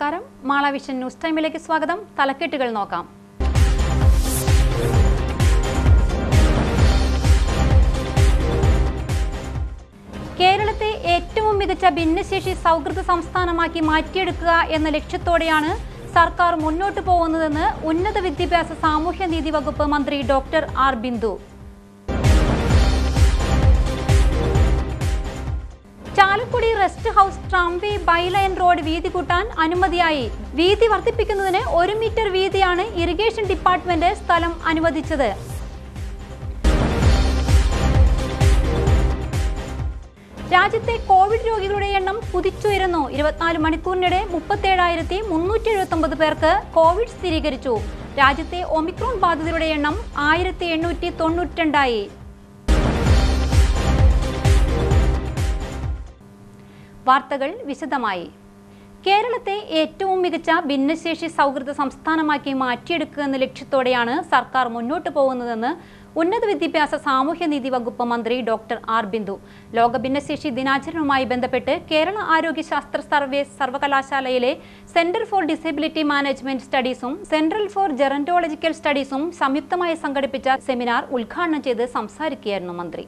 നമസ്കാരം മാളവിഷൻ ന്യൂസ് ടൈമിലേക്ക് സ്വാഗതം തലക്കെട്ടുകൾ നോക്കാം കേരളത്തെ ഏറ്റവും മികച്ച ഭിന്നശേഷി സൗഹൃദ സംസ്ഥാനമാക്കി മാറ്റിയെടുക്കുക എന്ന ലക്ഷ്യത്തോടെയാണ് സർക്കാർ മുന്നോട്ടു പോകുന്നതെന്ന് ഉന്നത വിദ്യാഭ്യാസ സാമൂഹ്യനീതി വകുപ്പ് മന്ത്രി doctor R Bindu Chalakudy rest house tramway bylane road വീതി കൂട്ടാൻ അനുമതിയായി വീതി വർദ്ധിപ്പിക്കുന്നതിന് ഒരു മീറ്റർ വീതിയാണ് ഇറിഗേഷൻ ഡിപ്പാർട്ട്മെന്റ് സ്ഥലം അനുവദിച്ചത് രാജ്യത്തെ കോവിഡ് രോഗികളുടെ എണ്ണം കുതിച്ചുയരുന്നു ഇരുപത്തിനാല് മണിക്കൂറിനിടെ മുപ്പത്തേഴായിരത്തി മുന്നൂറ്റി എഴുപത്തി പേർക്ക് കോവിഡ് സ്ഥിരീകരിച്ചു രാജ്യത്തെ ഒമിക്രോൺ ബാധിതരുടെ എണ്ണം ആയിരത്തി എണ്ണൂറ്റി തൊണ്ണൂറ്റിരണ്ടായി വാർത്തകൾ വിശദമായി കേരളത്തെ ഏറ്റവും മികച്ച ഭിന്നശേഷി സൗഹൃദ സംസ്ഥാനമാക്കി മാറ്റിയെടുക്കുക എന്ന ലക്ഷ്യത്തോടെയാണ് സർക്കാർ മുന്നോട്ടു പോകുന്നതെന്ന് ഉന്നത വിദ്യാഭ്യാസ സാമൂഹ്യനീതി വകുപ്പ് മന്ത്രി ഡോക്ടർ ആർ ബിന്ദു ലോക ഭിന്നശേഷി ദിനാചരണവുമായി ബന്ധപ്പെട്ട് കേരള ആരോഗ്യശാസ്ത്ര സർവേ സർവകലാശാലയിലെ സെന്റർ ഫോർ ഡിസബിലിറ്റി മാനേജ്മെന്റ് സ്റ്റഡീസും സെൻട്രൽ ഫോർ ജെറന്റോളജിക്കൽ സ്റ്റഡീസും സംയുക്തമായി സംഘടിപ്പിച്ച സെമിനാർ ഉദ്ഘാടനം ചെയ്ത് സംസാരിക്കുകയായിരുന്നു മന്ത്രി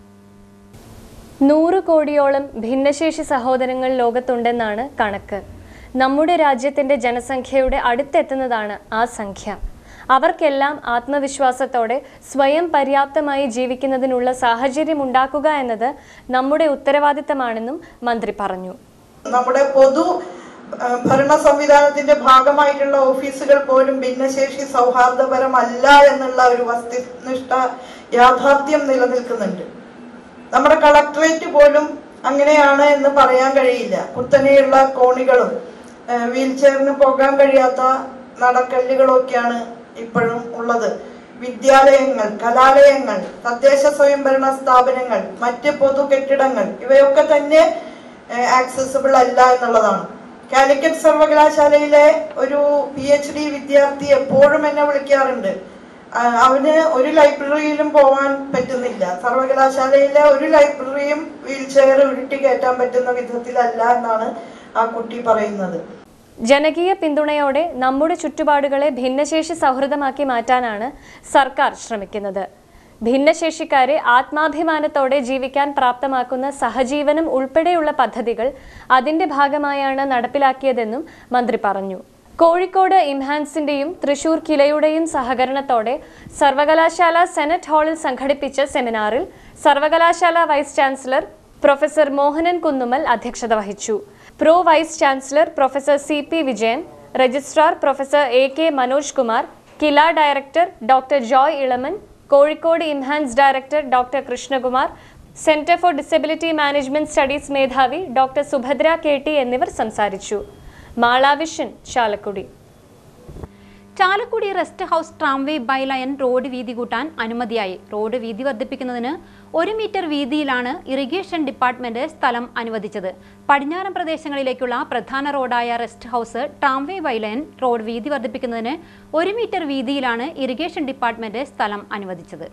നൂറ് കോടിയോളം ഭിന്നശേഷി സഹോദരങ്ങൾ ലോകത്തുണ്ടെന്നാണ് കണക്ക് നമ്മുടെ രാജ്യത്തിന്റെ ജനസംഖ്യയുടെ അടുത്തെത്തുന്നതാണ് ആ സംഖ്യ അവർക്കെല്ലാം ആത്മവിശ്വാസത്തോടെ സ്വയം പര്യാപ്തമായി ജീവിക്കുന്നതിനുള്ള സാഹചര്യം ഉണ്ടാക്കുക എന്നത് നമ്മുടെ ഉത്തരവാദിത്തമാണെന്നും മന്ത്രി പറഞ്ഞു നമ്മുടെ പൊതു ആ, ഭരണ സംവിധാനത്തിന്റെ ഭാഗമായിട്ടുള്ള ഓഫീസുകൾ പോലും ഭിന്നശേഷി സൗഹാർദ്ദപരമല്ല എന്നുള്ള ഒരു വസ്തുനിഷ്ഠ യാഥാർത്ഥ്യം നിലനിൽക്കുന്നുണ്ട് നമ്മുടെ കളക്ടറേറ്റ് പോലും അങ്ങനെയാണ് എന്ന് പറയാൻ കഴിയില്ല കുത്തനെയുള്ള കോണികളും വീൽ ചെയറിന് പോകാൻ കഴിയാത്ത നടക്കല്ലുകളൊക്കെയാണ് ഇപ്പോഴും ഉള്ളത് വിദ്യാലയങ്ങൾ കലാലയങ്ങൾ തദ്ദേശ സ്വയംഭരണ സ്ഥാപനങ്ങൾ മറ്റ് പൊതു കെട്ടിടങ്ങൾ ഇവയൊക്കെ തന്നെ ആക്സസിബിൾ അല്ല എന്നുള്ളതാണ് കാലിക്കറ്റ് സർവകലാശാലയിലെ ഒരു പി എച്ച് ഡി വിദ്യാർത്ഥി എപ്പോഴും എന്നെ വിളിക്കാറുണ്ട് ആ, അവന് ഒരു ലൈബ്രറിയിലും പോകാൻ പറ്റുന്നില്ല സർവകലാശാലയിലെ ഒരു ലൈബ്രറിയും വീൽ ചെയർ ഉരുട്ടി കയറ്റാൻ പറ്റുന്ന വിധത്തിലല്ല എന്നാണ് ആ കുട്ടി പറയുന്നത് ജനകീയ പിന്തുണയോടെ നമ്മുടെ ചുറ്റുപാടുകളെ ഭിന്നശേഷി സൗഹൃദമാക്കി മാറ്റാനാണ് സർക്കാർ ശ്രമിക്കുന്നത് ഭിന്നശേഷിക്കാരെ ആത്മാഭിമാനത്തോടെ ജീവിക്കാൻ പ്രാപ്തമാക്കുന്ന സഹജീവനം ഉൾപ്പെടെയുള്ള പദ്ധതികൾ അതിന്റെ ഭാഗമായാണ് നടപ്പിലാക്കിയതെന്നും മന്ത്രി പറഞ്ഞു കോഴിക്കോട് ഇംഹാൻസിന്റെയും തൃശൂർ കിലയുടെയും സഹകരണത്തോടെ സർവകലാശാല സെനറ്റ് ഹാളിൽ സംഘടിപ്പിച്ച സെമിനാറിൽ സർവകലാശാല vice chancellor professor Mohanan Kunnummal അധ്യക്ഷത വഹിച്ചു pro vice chancellor professor C P Vijayan registrar professor A K Manoj Kumar KILA director doctor Joy Elamon Kozhikode IMHANS director doctor Krishnakumar centre for disability management studies മേധാവി ഡോക്ടർ സുഭദ്ര കെ ടി എന്നിവർ സംസാരിച്ചു മാളാവിഷൻ Chalakudy Chalakudy rest house tramway bylane road വീതി കൂട്ടാൻ അനുമതിയായി റോഡ് വീതി വർദ്ധിപ്പിക്കുന്നതിന് ഒരു മീറ്റർ വീതിയിലാണ് ഇറിഗേഷൻ ഡിപ്പാർട്ട്മെന്റ് സ്ഥലം അനുവദിച്ചത് പടിഞ്ഞാറൻ പ്രദേശങ്ങളിലേക്കുള്ള പ്രധാന റോഡായ rest house tramway bylane road വീതി വർദ്ധിപ്പിക്കുന്നതിന് ഒരു മീറ്റർ വീതിയിലാണ് ഇറിഗേഷൻ ഡിപ്പാർട്ട്മെന്റ് സ്ഥലം അനുവദിച്ചത്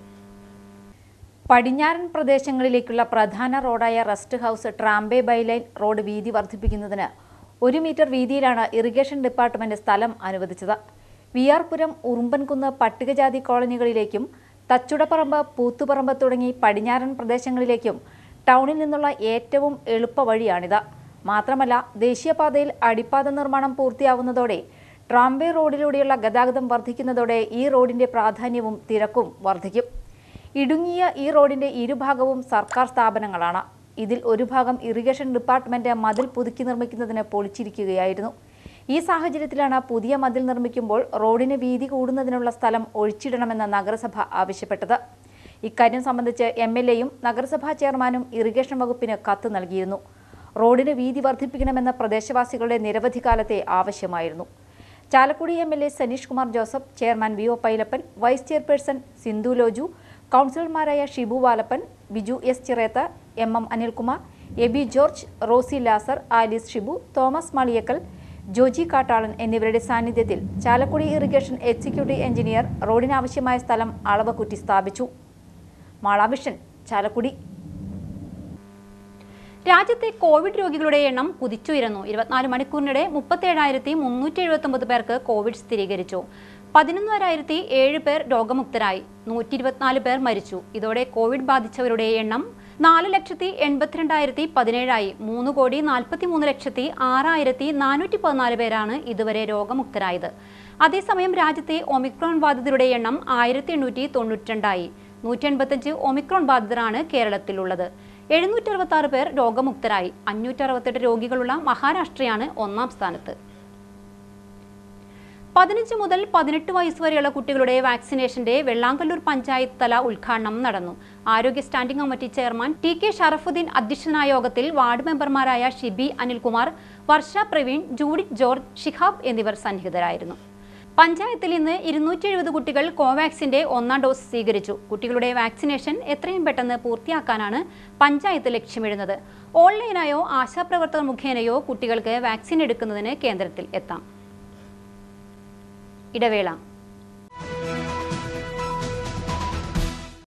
പടിഞ്ഞാറൻ പ്രദേശങ്ങളിലേക്കുള്ള പ്രധാന റോഡായ rest house tramway bylane road വീതി വർദ്ധിപ്പിക്കുന്നതിന് ഒരു മീറ്റർ വീതിയിലാണ് ഇറിഗേഷൻ ഡിപ്പാർട്ട്മെന്റ് സ്ഥലം അനുവദിച്ചത് വി ആർ പുരം ഉറുമ്പൻകുന്ന് പട്ടികജാതി കോളനികളിലേക്കും തച്ചുടപ്പറമ്പ് പൂത്തുപറമ്പ് തുടങ്ങി പടിഞ്ഞാറൻ പ്രദേശങ്ങളിലേക്കും ടൗണിൽ നിന്നുള്ള ഏറ്റവും എളുപ്പ വഴിയാണിത് മാത്രമല്ല ദേശീയപാതയിൽ അടിപ്പാത നിർമ്മാണം പൂർത്തിയാവുന്നതോടെ ട്രാംബേ റോഡിലൂടെയുള്ള ഗതാഗതം വർദ്ധിക്കുന്നതോടെ ഈ റോഡിന്റെ പ്രാധാന്യവും തിരക്കും വർദ്ധിക്കും ഇടുങ്ങിയ ഈ റോഡിന്റെ ഇരുഭാഗവും സർക്കാർ സ്ഥാപനങ്ങളാണ് ഇതിൽ ഒരു ഭാഗം ഇറിഗേഷൻ ഡിപ്പാർട്ട്മെന്റ് മതിൽ പുതുക്കി നിർമ്മിക്കുന്നതിന് പൊളിച്ചിരിക്കുകയായിരുന്നു ഈ സാഹചര്യത്തിലാണ് പുതിയ മതിൽ നിർമ്മിക്കുമ്പോൾ റോഡിന് വീതി കൂടുന്നതിനുള്ള സ്ഥലം ഒഴിച്ചിടണമെന്ന് നഗരസഭ ആവശ്യപ്പെട്ടത് ഇക്കാര്യം സംബന്ധിച്ച് എം എൽ എയും നഗരസഭാ ചെയർമാനും ഇറിഗേഷൻ വകുപ്പിന് കത്ത് നൽകിയിരുന്നു റോഡിന് വീതി വർദ്ധിപ്പിക്കണമെന്ന പ്രദേശവാസികളുടെ നിരവധി കാലത്തെ ആവശ്യമായിരുന്നു Chalakudy M L A Saneesh Kumar Joseph chairman V O Pylappan vice chairperson Sindhu Loju കൗൺസിലർമാരായ Shibu Valappan Biju S Chiretha M M Anilkumar Eby George Rosy Lazar Alice Shibu Thomas Maliyakkal Joji Kattalan എന്നിവരുടെ സാന്നിധ്യത്തിൽ ചാലക്കുടി ഇറിഗേഷൻ എക്സിക്യൂട്ടീവ് എഞ്ചിനീയർ റോഡിനാവശ്യമായ സ്ഥലം അളവ് കുറ്റി സ്ഥാപിച്ചു മാളാവിഷൻ ചാലക്കുടി രാജ്യത്തെ കോവിഡ് രോഗികളുടെ എണ്ണം കുതിച്ചുയരുന്നു ഇരുപത്തിനാല് മണിക്കൂറിനിടെ മുപ്പത്തേഴായിരത്തി മുന്നൂറ്റി എഴുപത്തൊമ്പത് പേർക്ക് കോവിഡ് സ്ഥിരീകരിച്ചു പതിനൊന്നായിരത്തി ഏഴ് പേർ രോഗമുക്തരായി നൂറ്റി ഇരുപത്തിനാല് പേർ മരിച്ചു ഇതോടെ കോവിഡ് ബാധിച്ചവരുടെ എണ്ണം നാല് ലക്ഷത്തി എൺപത്തിരണ്ടായിരത്തി പതിനേഴായി മൂന്ന് കോടി നാൽപ്പത്തി മൂന്ന് ലക്ഷത്തി ആറായിരത്തി നാനൂറ്റി പതിനാല് പേരാണ് ഇതുവരെ രോഗമുക്തരായത് അതേസമയം രാജ്യത്തെ ഒമിക്രോൺ ബാധിതരുടെ എണ്ണം ആയിരത്തി എണ്ണൂറ്റി തൊണ്ണൂറ്റിരണ്ടായി നൂറ്റി എൺപത്തഞ്ച് ഒമിക്രോൺ ബാധിതരാണ് കേരളത്തിലുള്ളത് എഴുന്നൂറ്റി അറുപത്തി ആറ് പേർ രോഗമുക്തരായി അഞ്ഞൂറ്റി അറുപത്തെട്ട് രോഗികളുള്ള മഹാരാഷ്ട്രയാണ് ഒന്നാം സ്ഥാനത്ത് പതിനഞ്ച് മുതൽ പതിനെട്ട് വയസ്സ് വരെയുള്ള കുട്ടികളുടെ വാക്സിനേഷന്റെ വെള്ളാങ്കല്ലൂർ പഞ്ചായത്ത് തല ഉദ്ഘാടനം നടന്നു ആരോഗ്യ standing committee chairman T K Sharafudheen അധ്യക്ഷനായ യോഗത്തിൽ വാർഡ് മെമ്പർമാരായ ഷിബി അനിൽകുമാർ വർഷ പ്രവീൺ ജൂഡിറ്റ് ജോർജ് ഷിഹാബ് എന്നിവർ സന്നിഹിതരായിരുന്നു പഞ്ചായത്തിൽ ഇന്ന് ഇരുന്നൂറ്റി എഴുപത് കുട്ടികൾ കോവാക്സിന്റെ ഒന്നാം ഡോസ് സ്വീകരിച്ചു കുട്ടികളുടെ വാക്സിനേഷൻ എത്രയും പെട്ടെന്ന് പൂർത്തിയാക്കാനാണ് പഞ്ചായത്ത് ലക്ഷ്യമിടുന്നത് ഓൺലൈനായോ ആശാപ്രവർത്തകർ മുഖേനയോ കുട്ടികൾക്ക് വാക്സിൻ എടുക്കുന്നതിന് കേന്ദ്രത്തിൽ എത്താം ഇടവേള